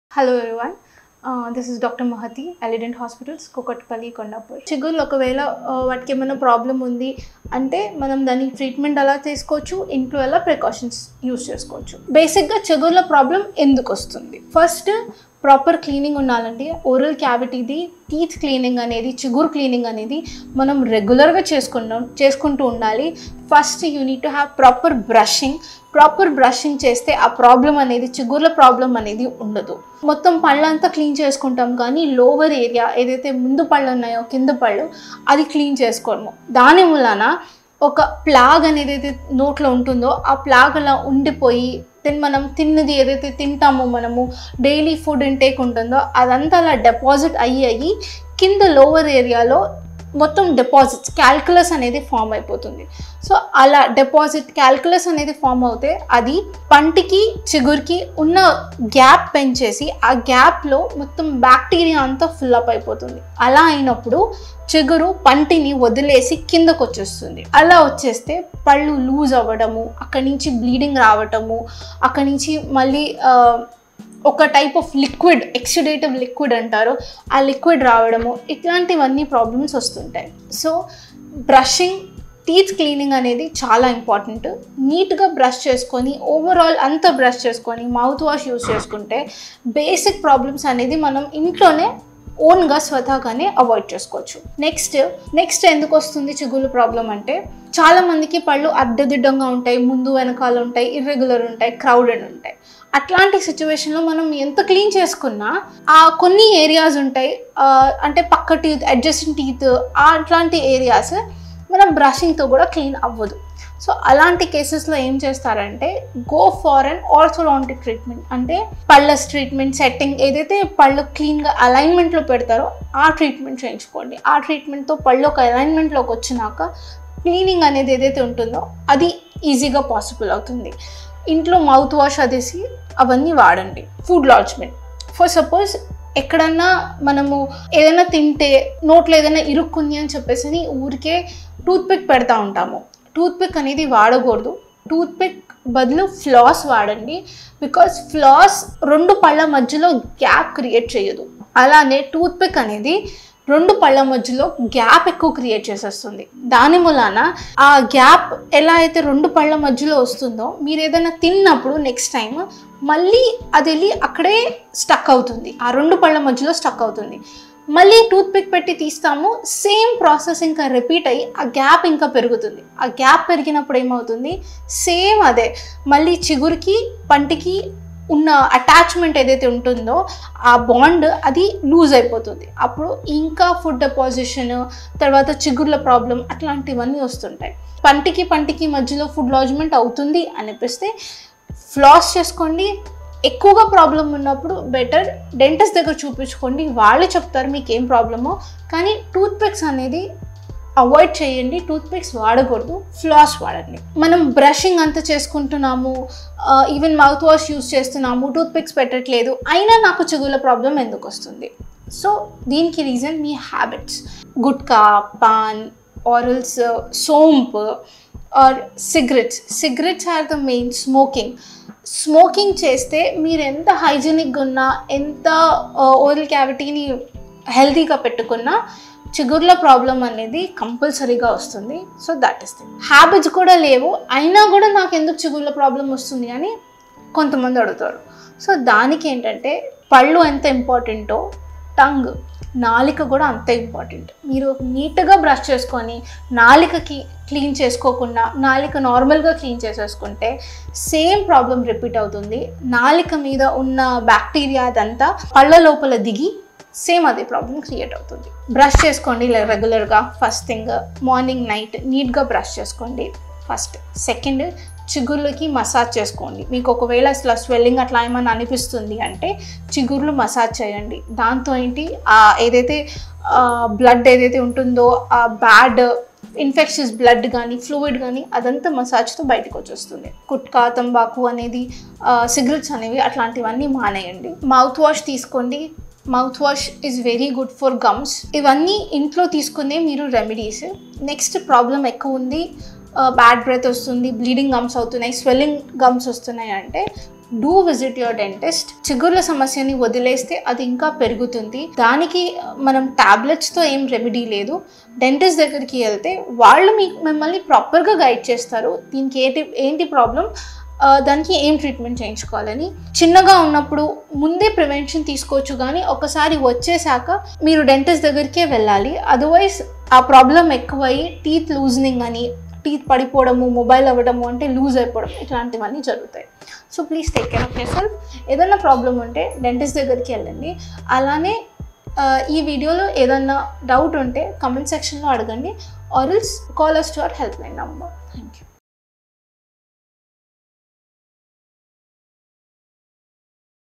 hello everyone this is doctor Mahathi Elident hospitals Kukatpally Kondapur చిగుర్లు ఒకవేళ uh, వాటికి ఏమైనా ప్రాబ్లం ఉంది అంటే మనం దానికి ట్రీట్మెంట్ ఎలా తీసుకోవచ్చు ఇంట్లో ఎలా ప్రికాషన్స్ యూస్ చేసుకోవచ్చు బేసిక్గా చిగుర్ల ప్రాబ్లం ఎందుకు వస్తుంది ఫస్ట్ ప్రాపర్ క్లీనింగ్ ఉండాలండి ఓరల్ క్యావిటీది టీత్ క్లీనింగ్ అనేది చిగురు క్లీనింగ్ అనేది మనం రెగ్యులర్గా చేసుకున్నాం చేసుకుంటూ ఉండాలి first you need to have proper brushing proper brushing చేస్తే ఆ ప్రాబ్లం అనేది చిగుర్ల ప్రాబ్లం అనేది ఉండదు మొత్తం పళ్ళంతా క్లీన్ చేసుకుంటాం కానీ లోవర్ ఏరియా ఏదైతే ముందు పళ్ళు ఉన్నాయో కింద పళ్ళు అది క్లీన్ చేసుకోము దాని వలన ఒక ప్లాగ్ అనేది ఏదైతే నోట్లో ఉంటుందో ఆ ప్లాగ్ అలా ఉండిపోయి దెన్ మనం తిన్నది ఏదైతే తింటామో మనము డైలీ ఫుడ్ ఇంటేక్ ఉంటుందో అదంతా అలా డిపాజిట్ అయ్యి అయ్యి కింద లోవర్ ఏరియాలో మొత్తం డిపాజిట్స్ క్యాల్కులస్ అనేది ఫామ్ అయిపోతుంది సో అలా డిపాజిట్ క్యాల్కులస్ అనేది ఫామ్ అవుతే అది పంటికి చిగురికి ఉన్న గ్యాప్ పెంచేసి ఆ గ్యాప్లో మొత్తం బ్యాక్టీరియా అంతా ఫిల్అప్ అయిపోతుంది అలా అయినప్పుడు చిగురు పంటిని వదిలేసి కిందకు వచ్చేస్తుంది అలా వచ్చేస్తే పళ్ళు లూజ్ అవ్వడము అక్కడి నుంచి బ్లీడింగ్ రావటము అక్కడి నుంచి మళ్ళీ ఆ, ఒక type of liquid exudative liquid అంటారు ఆ లిక్విడ్ రావడము ఇట్లాంటివన్నీ ప్రాబ్లమ్స్ వస్తుంటాయి సో బ్రషింగ్ టీత్ క్లీనింగ్ అనేది చాలా ఇంపార్టెంట్ నీట్గా బ్రష్ చేసుకొని ఓవరాల్ అంతా బ్రష్ చేసుకొని మౌత్ వాష్ యూస్ చేసుకుంటే బేసిక్ ప్రాబ్లమ్స్ అనేది మనం ఇంట్లోనే ఓన్గా స్వతహాగానే అవాయిడ్ చేసుకోవచ్చు నెక్స్ట్ నెక్స్ట్ ఎందుకు వస్తుంది చిగులు ప్రాబ్లం అంటే చాలా మందికి పళ్ళు అడ్డదిడ్డంగా ఉంటాయి ముందు వెనకాల ఉంటాయి ఇర్రెగ్యులర్ ఉంటాయి క్రౌడెడ్ ఉంటాయి అట్లాంటి సిచ్యువేషన్లో మనం ఎంత క్లీన్ చేసుకున్నా ఆ కొన్ని ఏరియాస్ ఉంటాయి ఆ, అంటే పక్క టీత్ అడ్జస్టింగ్ టీత్ అట్లాంటి ఏరియాస్ మనం బ్రషింగ్తో కూడా క్లీన్ అవ్వదు సో అలాంటి కేసెస్లో ఏం చేస్తారంటే go for an orthodontic treatment అంటే పళ్ళ ట్రీట్మెంట్ సెట్టింగ్ ఏదైతే పళ్ళు క్లీన్గా అలైన్మెంట్లో పెడతారో ఆ ట్రీట్మెంట్ చేయించుకోండి ఆ ట్రీట్మెంట్తో పళ్ళు ఒక అలైన్మెంట్లోకి వచ్చినాక క్లీనింగ్ అనేది ఏదైతే ఉంటుందో అది ఈజీగా పాసిబుల్ అవుతుంది ఇంట్లో మౌత్ వాష్ అదేసి అవన్నీ వాడండి ఫుడ్ లాడ్జ్మెంట్ ఫర్ సపోజ్ ఎక్కడన్నా మనము ఏదైనా తింటే నోట్లో ఏదైనా ఇరుక్కుంది అని చెప్పేసి ఊరికే టూత్పిక్ పెడతా ఉంటాము టూత్పిక్ అనేది వాడకూడదు టూత్పిక్ బదులు ఫ్లాస్ వాడండి బికాస్ ఫ్లాస్ రెండు పళ్ళ మధ్యలో గ్యాప్ క్రియేట్ చేయదు అలానే టూత్పిక్ అనేది రెండు పళ్ళ మధ్యలో గ్యాప్ ఎక్కువ క్రియేట్ చేసేస్తుంది దాని మూలాన ఆ గ్యాప్ ఎలా అయితే రెండు పళ్ళ మధ్యలో వస్తుందో మీరు ఏదైనా తిన్నప్పుడు నెక్స్ట్ టైం మళ్ళీ అది వెళ్ళి అక్కడే స్టక్ అవుతుంది ఆ రెండు పళ్ళ మధ్యలో స్టక్ అవుతుంది మళ్ళీ టూత్ పిక్ పెట్టి తీస్తాము సేమ్ ప్రాసెస్ ఇంకా రిపీట్ అయ్యి ఆ గ్యాప్ ఇంకా పెరుగుతుంది ఆ గ్యాప్ పెరిగినప్పుడు ఏమవుతుంది సేమ్ అదే మళ్ళీ చిగురికి పంటికి ఉన్న అటాచ్మెంట్ ఏదైతే ఉంటుందో ఆ బాండ్ అది లూజ్ అయిపోతుంది అప్పుడు ఇంకా ఫుడ్ డెపాజిషన్ తర్వాత చిగుర్ల ప్రాబ్లం అట్లాంటివన్నీ వస్తుంటాయి పంటికి పంటికి మధ్యలో ఫుడ్ లాడ్జ్మెంట్ అవుతుంది అనిపిస్తే ఫ్లాస్ చేసుకోండి ఎక్కువగా ప్రాబ్లం ఉన్నప్పుడు బెటర్ డెంటిస్ట్ దగ్గర చూపించుకోండి వాళ్ళు చెప్తారు మీకు ఏం ప్రాబ్లమో కానీ టూత్ పిక్స్ అనేది అవాయిడ్ చేయండి టూత్ పిక్స్ వాడకూడదు ఫ్లాస్ వాడండి మనం బ్రషింగ్ అంతా చేసుకుంటున్నాము ఈవెన్ మౌత్ వాష్ యూస్ చేస్తున్నాము టూత్ పిక్స్ పెట్టట్లేదు అయినా నాకు చిగుల ప్రాబ్లం ఎందుకు వస్తుంది సో దీనికి రీజన్ మీ హ్యాబిట్స్ గుట్కా పాన్ ఆరల్స్ సోంప్ or cigarettes cigarettes are the main smoking smoking చేస్తే మీరు ఎంత హైజీనిక్గా ఉన్నా ఎంత ఓరల్ క్యావిటీని హెల్తీగా పెట్టుకున్నా చిగుర్ల ప్రాబ్లం అనేది కంపల్సరీగా వస్తుంది so that is thing habits కూడా లేవు అయినా కూడా నాకు ఎందుకు చిగుర్ల ప్రాబ్లం వస్తుంది అని కొంతమంది అడుగుతారు సో దానికి ఏంటంటే పళ్ళు ఎంత ఇంపార్టెంటో టంగ్ నాలిక కూడా అంతే ఇంపార్టెంట్ మీరు నీట్గా బ్రష్ చేసుకొని నాలికకి క్లీన్ చేసుకోకుండా నాలిక నార్మల్గా క్లీన్ చేసేసుకుంటే సేమ్ ప్రాబ్లం రిపీట్ అవుతుంది నాలిక మీద ఉన్న బ్యాక్టీరియా అదంతా పళ్ళ లోపల దిగి సేమ్ అదే ప్రాబ్లం క్రియేట్ అవుతుంది బ్రష్ చేసుకోండి రెగ్యులర్గా ఫస్ట్ థింగ్ మార్నింగ్ నైట్ నీట్గా బ్రష్ చేసుకోండి ఫస్ట్ సెకండ్ చిగుర్లకి మసాజ్ చేసుకోండి మీకు ఒకవేళ అసలు స్వెల్లింగ్ అట్లా ఏమైనా అనిపిస్తుంది అంటే చిగుర్లు మసాజ్ చేయండి దాంతో ఏంటి ఆ ఏదైతే బ్లడ్ ఏదైతే ఉంటుందో ఆ బ్యాడ్ ఇన్ఫెక్షన్స్ బ్లడ్ కానీ ఫ్లూయిడ్ కానీ అదంతా మసాజ్తో బయటకు వచ్చేస్తుంది కుట్కా తంబాకు అనేది సిగరెట్స్ అనేవి అట్లాంటివన్నీ మానేయండి మౌత్ వాష్ తీసుకోండి mouth wash is very good for gums ఇవన్నీ ఇంట్లో తీసుకునే మీరు రెమెడీస్ నెక్స్ట్ ప్రాబ్లం ఎక్కువ ఉంది బ్యాడ్ బ్రెత్ వస్తుంది బ్లీడింగ్ గమ్స్ అవుతున్నాయి స్వెల్లింగ్ గమ్స్ వస్తున్నాయి అంటే డూ విజిట్ యువర్ డెంటిస్ట్ చిగుర్ల సమస్యని వదిలేస్తే అది ఇంకా పెరుగుతుంది దానికి మనం టాబ్లెట్స్తో ఏం రెమెడీ లేదు డెంటిస్ట్ దగ్గరికి వెళ్తే వాళ్ళు మీకు మిమ్మల్ని ప్రాపర్గా గైడ్ చేస్తారు దీనికి ఏంటి ఏంటి ప్రాబ్లం దానికి ఏం ట్రీట్మెంట్ చేయించుకోవాలని చిన్నగా ఉన్నప్పుడు ముందే ప్రివెన్షన్ తీసుకోవచ్చు కానీ ఒకసారి వచ్చేసాక మీరు డెంటిస్ట్ దగ్గరికే వెళ్ళాలి అదర్వైజ్ ఆ ప్రాబ్లం ఎక్కువయ్యి టీత్ లూజనింగ్ అని టీత్ పడిపోవడము మొబైల్ అవ్వడము అంటే లూజ్ అయిపోవడం ఇట్లాంటివన్నీ జరుగుతాయి so please take care of yourself ఏదైనా ప్రాబ్లం ఉంటే డెంటిస్ట్ దగ్గరికి వెళ్ళండి అలానే ఆ, ఈ వీడియోలో ఏదన్నా డౌట్ ఉంటే కమెంట్ సెక్షన్లో అడగండి or else call us to our help line number thank you